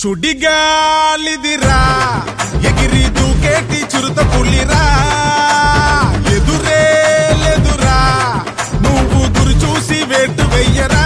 సుడిగాలిదిరా ఎగిరి దూకేటి చురుత పులిరా ఎదురే లేదురా నువ్వు గురి చూసి వేటు వెయ్యరా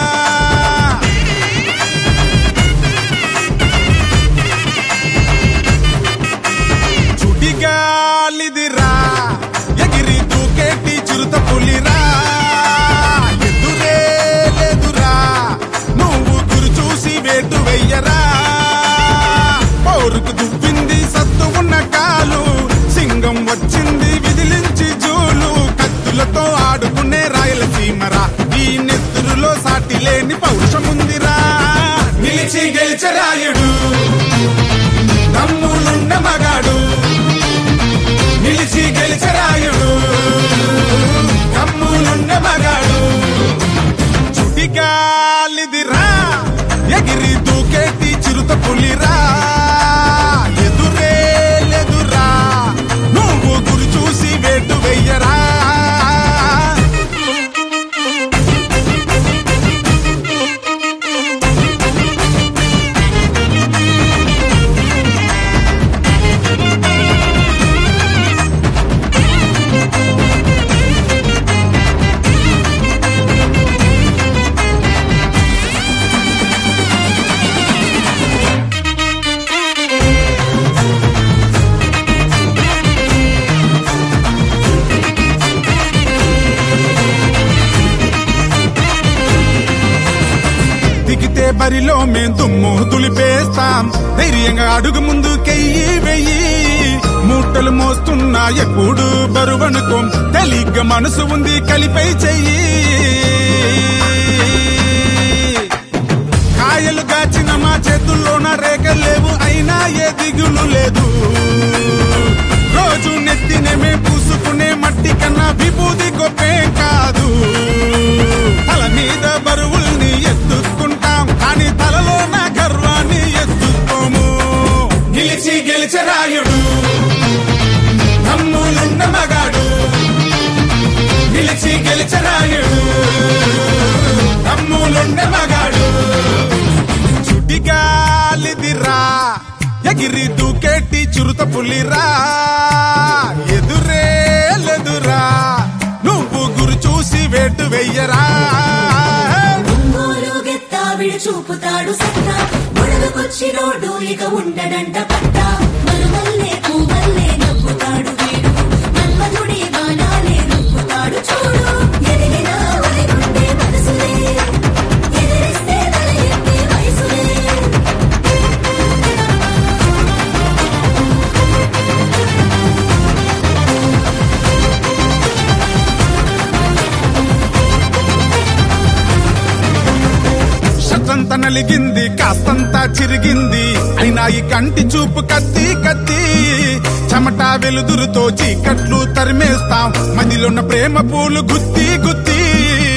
చుడిగాలిదిరా ఎగిరి దూకేటి చురుత పులిరా ఎదురే లేదురా నువ్వు గురి చూసి వేటు వెయ్యరా పౌరుకు దువ్వింది సత్తు ఉన్న కాలు సింగం వచ్చింది విదిలించి జూలు కత్తులతో ఆడుకునే రాయలసీమరా ఈ నెత్తురులో సాటి లేని పౌరుషముందిరా నిలిచి గెలిచరాయుడు దమ్ములున్న మగాడు నిలిచి గెలిచరాయుడు దమ్ములున్న మగాడు చుటిగాలిదిరా ఎగిరి దూకేటి చిరుత పులిరా ఎదురే లేదురా నువ్వు గురి చూసి వేటు వెయ్యరా దిగితే బరిలో మేం దుమ్ము దులిపేస్తాం ధైర్యంగా అడుగు ముందు కెయ్యి వెయ్యి మూటలు మోస్తున్నా ఎప్పుడు బరువనుకోం తెలిగ్గా మనసు ఉంది కలిపై చెయ్యి కాయలు గాచిన మా చేతుల్లోన రేఖలేవు అయినా ఏ దిగులు లేదు రోజు నెత్తినే మే పూసుకునే మట్టి కన్నా విభూది గొప్పే కాదు తల మీద బరువుల్ని ఎత్తుకుంటాం కానీ తలలో నా గర్వాన్ని ఎత్తుకోము నిలిచి గెలిచరాయుడు నమ్ములున్న మగాడు నిలిచి గెలిచరాయుడు నమ్ములున్న మగాడు చుటిగాలిదిరా ఎగిరి దూకేటి చురుత పులిరా ఎదురే లేదురా నువ్వు గురి చూసి వేటు వెయ్యరా ఒంగోలు గెత్తావిడి చూపుతాడు సత్తా గొడవకొచ్చినోడు ఇక ఉండడంట పట్ట మరుమల్లే పూవల్లే నవ్వుతాడు వీడు మన్మధుడి బాణాలే నవ్వుతాడు చూడు ఎదిగిన ఒలిగుండే మనసులే ఎదిరిస్తే తల ఎత్తే వయసులే షట్టంత నలిగింది కాస్తంతా చిరిగింది అయినా ఈ కంటి చూపు కత్తి కత్తి చెమట వెలుదురుతో చీకట్లు తరిమేస్తాం మదిలోన్న ప్రేమ పూలు గుత్తి గుత్తి